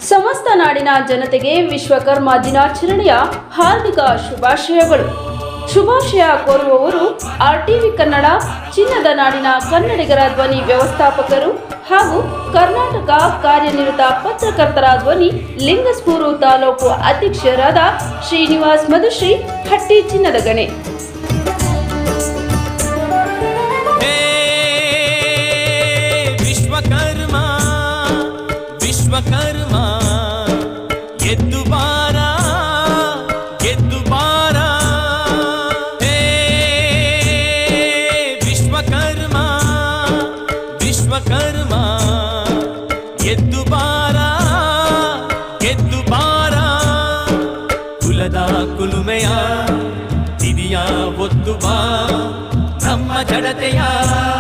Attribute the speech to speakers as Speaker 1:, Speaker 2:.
Speaker 1: ಸಮಸ್ತ ನಾಡಿನ ಜನತೆಗೆ ವಿಶ್ವಕರ್ಮ ದಿನಾಚರಣೆಯ ಹಾರ್ದಿಕ ಶುಭಾಶಯಗಳು ಶುಭಾಶಯ ಕೋರುವವರು ಆರ್ಟಿವಿ ಕನ್ನಡ ಚಿನ್ನದ ನಾಡಿನ ಕನ್ನಡಿಗರ ಧ್ವನಿ ವ್ಯವಸ್ಥಾಪಕರು ಹಾಗೂ ಕರ್ನಾಟಕ ಕಾರ್ಯನಿರತ ಪತ್ರಕರ್ತರ ಧ್ವನಿ ಲಿಂಗಸ್ಪೂರು ತಾಲೂಕು ಅಧ್ಯಕ್ಷರಾದ ಶ್ರೀನಿವಾಸ್ ಮಧುಶ್ರೀ ಹಟ್ಟಿ ಚಿನ್ನದ ಗಣೆ
Speaker 2: ಹೇ ವಿಶ್ವಕರ್ಮ ವಿಶ್ವಕರ್ಮ ಎದ್ದು ಬಾರ ಗೆದ್ದು ಬಾರ ಹೇ ವಿಶ್ವಕರ್ಮ ವಿಶ್ವಕರ್ಮ ಎದ್ದು ಬಾರ ಗೆದ್ದು ಬಾರ ಕುಲದ ಕುಲುಮೆಯ ತಿರಿಯ ಒದ್ದು ಬಾ ನಮ್ಮ ಜಡತೆಯ